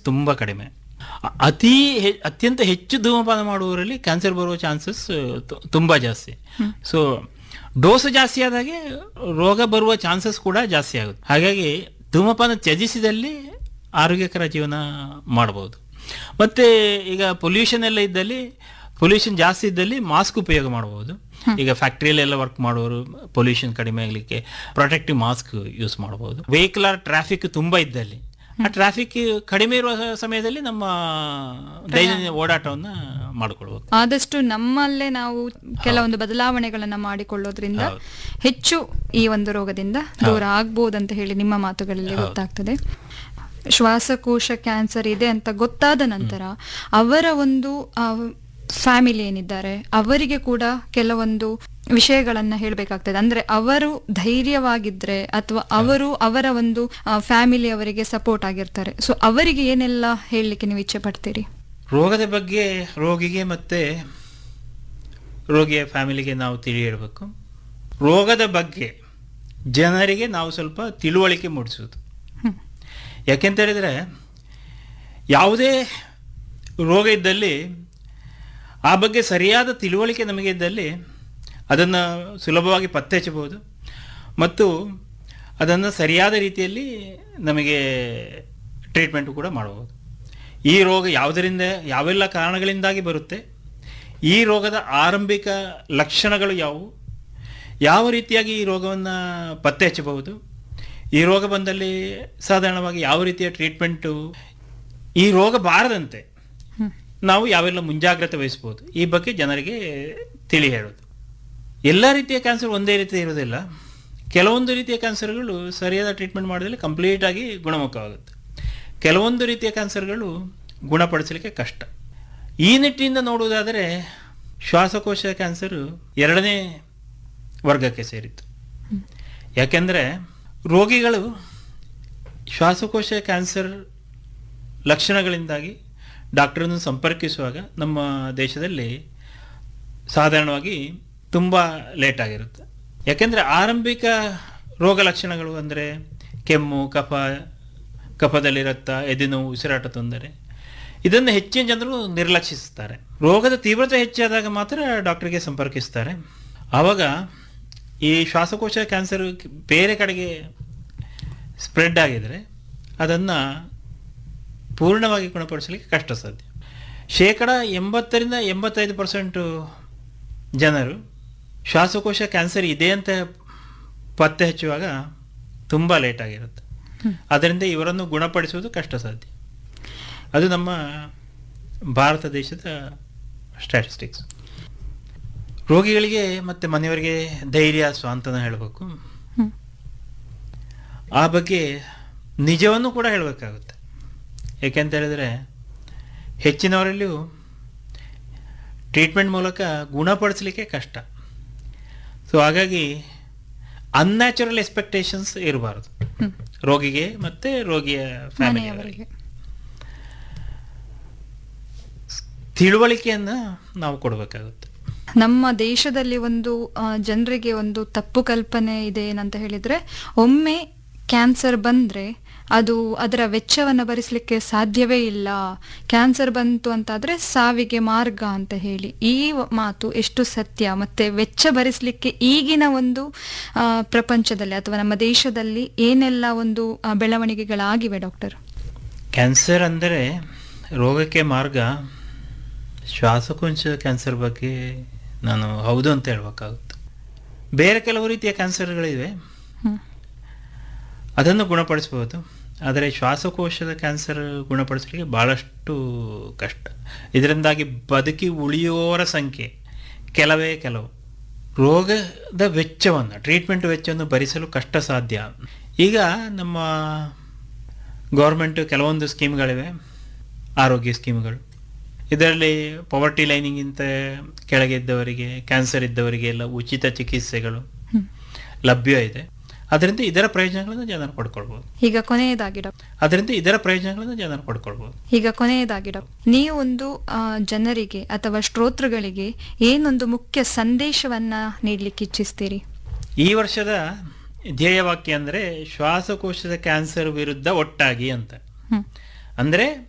ತುಂಬ ಕಡಿಮೆ ಅ- ಅತಿ ಹೆ- ಅತ್ಯಂತ ಹೆಚ್ಚು ಧೂಮಪಾನ ಮಾಡುವವರಲ್ಲಿ ಕ್ಯಾನ್ಸರ್ ಬರುವ ಚಾನ್ಸಸ್ ತುಂಬ ಜಾಸ್ತಿ ಸೊ ಡೋಸ್ ಜಾಸ್ತಿ ಆದಾಗೆ ರೋಗ ಬರುವ ಚಾನ್ಸಸ್ ಕೂಡ ಜಾಸ್ತಿ ಆಗುತ್ತೆ ಹಾಗಾಗಿ ಧೂಮಪಾನ ತ್ಯಜಿಸಿದಲ್ಲಿ ಆರೋಗ್ಯಕರ ಜೀವನ ಮಾಡ್ಬೋದು ಮತ್ತೆ ಈಗ ಪೊಲ್ಯೂಷನ್ ಎಲ್ಲ ಇದ್ದಲ್ಲಿ ಪೊಲ್ಯೂಷನ್ ಜಾಸ್ತಿ ಇದ್ದಲ್ಲಿ ಮಾಸ್ಕ್ ಉಪಯೋಗ ಮಾಡಬಹುದು ಈಗ ಫ್ಯಾಕ್ಟ್ರಿಯಲ್ಲೆಲ್ಲ ವರ್ಕ್ ಮಾಡೋರು ಪೊಲ್ಯೂಷನ್ ಕಡಿಮೆ ಆಗಲಿಕ್ಕೆ ಪ್ರೊಟೆಕ್ಟಿವ್ ಮಾಸ್ಕ್ ಯೂಸ್ ಮಾಡಬಹುದು ವೆಹಿಕಲ್ ಟ್ರಾಫಿಕ್ ತುಂಬಾ ಇದ್ದಲ್ಲಿ ಆ ಟ್ರಾಫಿಕ್ ಕಡಿಮೆ ಇರುವ ಸಮಯದಲ್ಲಿ ನಮ್ಮ ದೈನಂದಿನ ಓಡಾಟವನ್ನ ಮಾಡಿಕೊಳ್ಬೇಕು ಆದಷ್ಟು ನಮ್ಮಲ್ಲೇ ನಾವು ಕೆಲವೊಂದು ಬದಲಾವಣೆಗಳನ್ನ ಮಾಡಿಕೊಳ್ಳೋದ್ರಿಂದ ಹೌದು. ಹೆಚ್ಚು ಈ ಒಂದು ರೋಗದಿಂದ ದೂರ ಆಗ್ಬೋದಂತ ಹೇಳಿ ನಿಮ್ಮ ಮಾತುಗಳಲ್ಲಿ ಗೊತ್ತಾಗ್ತದೆ ಶ್ವಾಸಕೋಶ ಕ್ಯಾನ್ಸರ್ ಇದೆ ಅಂತ ಗೊತ್ತಾದ ನಂತರ ಅವರ ಒಂದು ಫ್ಯಾಮಿಲಿ ಏನಿದ್ದಾರೆ ಅವರಿಗೆ ಕೂಡ ಕೆಲವೊಂದು ವಿಷಯಗಳನ್ನ ಹೇಳಬೇಕಾಗ್ತದೆ ಅಂದ್ರೆ ಅವರು ಧೈರ್ಯವಾಗಿದ್ರೆ ಅಥವಾ ಅವರು ಅವರ ಒಂದು ಫ್ಯಾಮಿಲಿ ಅವರಿಗೆ ಸಪೋರ್ಟ್ ಆಗಿರ್ತಾರೆ ಸೊ ಅವರಿಗೆ ಏನೆಲ್ಲ ಹೇಳಲಿಕ್ಕೆ ನೀವು ಇಚ್ಛೆ ಪಡ್ತೀರಿ ರೋಗದ ಬಗ್ಗೆ ರೋಗಿಗೆ ಮತ್ತೆ ರೋಗಿಯ ಫ್ಯಾಮಿಲಿಗೆ ನಾವು ತಿಳಿ ಹೇಳಬೇಕು ರೋಗದ ಬಗ್ಗೆ ಜನರಿಗೆ ನಾವು ಸ್ವಲ್ಪ ತಿಳುವಳಿಕೆ ಮೂಡಿಸೋದು ಹ್ಮ್. ಯಾಕೆಂತ ಹೇಳಿದರೆ ಯಾವುದೇ ರೋಗ ಇದ್ದಲ್ಲಿ ಆ ಬಗ್ಗೆ ಸರಿಯಾದ ತಿಳುವಳಿಕೆ ನಮಗೆ ಇದ್ದಲ್ಲಿ ಅದನ್ನು ಸುಲಭವಾಗಿ ಪತ್ತೆ ಹಚ್ಚಬಹುದು ಮತ್ತು ಅದನ್ನು ಸರಿಯಾದ ರೀತಿಯಲ್ಲಿ ನಮಗೆ ಟ್ರೀಟ್ಮೆಂಟ್ ಕೂಡ ಮಾಡಬಹುದು ಈ ರೋಗ ಯಾವುದರಿಂದ ಯಾವೆಲ್ಲ ಕಾರಣಗಳಿಂದಾಗಿ ಬರುತ್ತೆ ಈ ರೋಗದ ಆರಂಭಿಕ ಲಕ್ಷಣಗಳು ಯಾವುವು ಯಾವ ರೀತಿಯಾಗಿ ಈ ರೋಗವನ್ನು ಪತ್ತೆ ಹಚ್ಚಬಹುದು ಈ ರೋಗ ಬಂದಲ್ಲಿ ಸಾಧಾರಣವಾಗಿ ಯಾವ ರೀತಿಯ ಟ್ರೀಟ್ಮೆಂಟು ಈ ರೋಗ ಬಾರದಂತೆ ನಾವು ಯಾವೆಲ್ಲ ಮುಂಜಾಗ್ರತೆ ವಹಿಸ್ಬೋದು ಈ ಬಗ್ಗೆ ಜನರಿಗೆ ತಿಳಿ ಹೇಳೋದು ಎಲ್ಲ ರೀತಿಯ ಕ್ಯಾನ್ಸರ್ ಒಂದೇ ರೀತಿ ಇರೋದಿಲ್ಲ ಕೆಲವೊಂದು ರೀತಿಯ ಕ್ಯಾನ್ಸರ್ಗಳು ಸರಿಯಾದ ಟ್ರೀಟ್ಮೆಂಟ್ ಮಾಡಿದಲ್ಲಿ ಕಂಪ್ಲೀಟ್ ಆಗಿ ಗುಣಮುಖವಾಗುತ್ತೆ ಕೆಲವೊಂದು ರೀತಿಯ ಕ್ಯಾನ್ಸರ್ಗಳು ಗುಣಪಡಿಸಲಿಕ್ಕೆ ಕಷ್ಟ ಈ ನಿಟ್ಟಿನಿಂದ ನೋಡುವುದಾದರೆ ಶ್ವಾಸಕೋಶ ಕ್ಯಾನ್ಸರು ಎರಡನೇ ವರ್ಗಕ್ಕೆ ಸೇರಿತ್ತು ಯಾಕೆಂದರೆ ರೋಗಿಗಳು ಶ್ವಾಸಕೋಶ ಕ್ಯಾನ್ಸರ್ ಲಕ್ಷಣಗಳಿಂದಾಗಿ ಡಾಕ್ಟರನ್ನು ಸಂಪರ್ಕಿಸುವಾಗ ನಮ್ಮ ದೇಶದಲ್ಲಿ ಸಾಧಾರಣವಾಗಿ ತುಂಬ ಲೇಟ್ ಆಗಿರುತ್ತೆ ಯಾಕೆಂದರೆ ಆರಂಭಿಕ ರೋಗ ಲಕ್ಷಣಗಳು ಅಂದರೆ ಕೆಮ್ಮು ಕಫ ಕಫದಲ್ಲಿ ರಕ್ತ ಎದೆನೋವು ಉಸಿರಾಟ ತೊಂದರೆ ಇದನ್ನು ಹೆಚ್ಚಿನ ಜನರು ನಿರ್ಲಕ್ಷಿಸುತ್ತಾರೆ ರೋಗದ ತೀವ್ರತೆ ಹೆಚ್ಚಾದಾಗ ಮಾತ್ರ ಡಾಕ್ಟರ್ಗೆ ಸಂಪರ್ಕಿಸ್ತಾರೆ ಆವಾಗ ಈ ಶ್ವಾಸಕೋಶ ಕ್ಯಾನ್ಸರ್ ಬೇರೆ ಕಡೆಗೆ ಸ್ಪ್ರೆಡ್ ಆಗಿದರೆ ಅದನ್ನು ಪೂರ್ಣವಾಗಿ ಗುಣಪಡಿಸಲಿಕ್ಕೆ ಕಷ್ಟ ಸಾಧ್ಯ ಶೇಕಡ ಎಂಬತ್ತರಿಂದ ಎಂಬತ್ತೈದು ಪರ್ಸೆಂಟು ಜನರು ಶ್ವಾಸಕೋಶ ಕ್ಯಾನ್ಸರ್ ಇದೆ ಅಂತ ಪತ್ತೆ ಹಚ್ಚುವಾಗ ತುಂಬ ಲೇಟ್ ಆಗಿರುತ್ತೆ ಅದರಿಂದ ಇವರನ್ನು ಗುಣಪಡಿಸುವುದು ಕಷ್ಟ ಸಾಧ್ಯ ಅದು ನಮ್ಮ ಭಾರತ ದೇಶದ ಸ್ಟ್ಯಾಟಿಸ್ಟಿಕ್ಸ್ ರೋಗಿಗಳಿಗೆ ಮತ್ತು ಮನೆಯವರಿಗೆ ಧೈರ್ಯ ಸ್ವಾಂತನ ಹೇಳಬೇಕು ಹ್ಮ್. ಆ ಬಗ್ಗೆ ನಿಜವನ್ನು ಕೂಡ ಹೇಳಬೇಕಾಗುತ್ತೆ ಏಕೆಂತ ಹೇಳಿದರೆ ಹೆಚ್ಚಿನವರಲ್ಲಿಯೂ ಟ್ರೀಟ್ಮೆಂಟ್ ಮೂಲಕ ಗುಣಪಡಿಸಲಿಕ್ಕೆ ಕಷ್ಟ ಸೊ ಹಾಗಾಗಿ ಅನ್ಯಾಚುರಲ್ ಎಕ್ಸ್ಪೆಕ್ಟೇಷನ್ಸ್ ಇರಬಾರದು ಹ್ಮ್. ರೋಗಿಗೆ ಮತ್ತು ರೋಗಿಯ ಫ್ಯಾಮಿಲಿಯವರಿಗೆ ಮನೆಯವರಿಗೆ ತಿಳುವಳಿಕೆಯನ್ನು ನಾವು ಕೊಡಬೇಕಾಗುತ್ತೆ ನಮ್ಮ ದೇಶದಲ್ಲಿ ಒಂದು ಆ, ಜನರಿಗೆ ಒಂದು ತಪ್ಪು ಕಲ್ಪನೆ ಇದೆ ಏನಂತ ಹೇಳಿದ್ರೆ ಒಮ್ಮೆ ಕ್ಯಾನ್ಸರ್ ಬಂದ್ರೆ ಅದು ಅದರ ವೆಚ್ಚವನ್ನು ಭರಿಸಲಿಕ್ಕೆ ಸಾಧ್ಯವೇ ಇಲ್ಲ ಕ್ಯಾನ್ಸರ್ ಬಂತು ಅಂತಾದ್ರೆ ಸಾವಿಗೆ ಮಾರ್ಗ ಅಂತ ಹೇಳಿ ಈ ವ- ಮಾತು ಎಷ್ಟು ಸತ್ಯ ಮತ್ತೆ ವೆಚ್ಚ ಭರಿಸಲಿಕ್ಕೆ ಈಗಿನ ಒಂದು ಆ, ಪ್ರಪಂಚದಲ್ಲಿ ಅಥವಾ ನಮ್ಮ ದೇಶದಲ್ಲಿ ಏನೆಲ್ಲ ಒಂದು ಆ, ಬೆಳವಣಿಗೆಗಳಾಗಿವೆ ಡಾಕ್ಟರ್ ಕ್ಯಾನ್ಸರ್ ಅಂದರೆ ರೋಗಕ್ಕೆ ಮಾರ್ಗ ಶ್ವಾಸಕೋಶ ಕ್ಯಾನ್ಸರ್ ಬಗ್ಗೆ ನಾನು ಹೌದು ಅಂತ ಹೇಳ್ಬೇಕಾಗುತ್ತೆ ಬೇರೆ ಕೆಲವು ರೀತಿಯ ಕ್ಯಾನ್ಸರ್ಗಳಿವೆ ಹ್ಮ್. ಅದನ್ನು ಗುಣಪಡಿಸ್ಬೋದು ಆದರೆ ಶ್ವಾಸಕೋಶದ ಕ್ಯಾನ್ಸರ್ ಗುಣಪಡಿಸಲಿಕ್ಕೆ ಭಾಳಷ್ಟು ಕಷ್ಟ ಇದರಿಂದಾಗಿ ಬದುಕಿ ಉಳಿಯುವವರ ಸಂಖ್ಯೆ ಕೆಲವೇ ಕೆಲವು ರೋಗದ ವೆಚ್ಚವನ್ನು ಟ್ರೀಟ್ಮೆಂಟ್ ವೆಚ್ಚವನ್ನು ಭರಿಸಲು ಕಷ್ಟ ಸಾಧ್ಯ ಈಗ ನಮ್ಮ ಗೌರ್ಮೆಂಟ್ ಕೆಲವೊಂದು ಸ್ಕೀಮ್ಗಳಿವೆ ಆರೋಗ್ಯ ಸ್ಕೀಮ್ಗಳು ಇದರಲ್ಲಿ ಪವರ್ಟಿ ಲೈನಿಗಿಂತ ಕೆಳಗೆ ಇದ್ದವರಿಗೆ ಕ್ಯಾನ್ಸರ್ ಇದ್ದವರಿಗೆ ಎಲ್ಲ ಉಚಿತ ಚಿಕಿತ್ಸೆಗಳು ಹ್ಮ್. ಲಭ್ಯ ಇದೆ ಅದರಿಂದ ಇದರ ಪ್ರಯೋಜನಗಳನ್ನು ಜನರು ಪಡ್ಕೊಳ್ಬೋದು ಈಗ ಕೊನೆಯದಾಗಿ ಡಾಕ್ಟರ್ ಅದರಿಂದ ಇದರ ಪ್ರಯೋಜನಗಳನ್ನು ಜನರು ಪಡ್ಕೊಳ್ಬೋದು ಈಗ ಕೊನೆಯದಾಗಿ ಡಾಕ್ಟರ್ ನೀವು ಒಂದು ಆ, ಜನರಿಗೆ ಅಥವಾ ಶ್ರೋತೃಗಳಿಗೆ ಏನೊಂದು ಮುಖ್ಯ ಸಂದೇಶವನ್ನ ನೀಡಲಿಕ್ಕೆ ಇಚ್ಛಿಸ್ತೀರಿ ಈ ವರ್ಷದ ಧ್ಯೇಯವಾಕ್ಯ ಅಂದರೆ ಶ್ವಾಸಕೋಶದ ಕ್ಯಾನ್ಸರ್ ವಿರುದ್ಧ ಒಟ್ಟಾಗಿ ಅಂತ ಹ್ಮ್ ಅಂದರೆ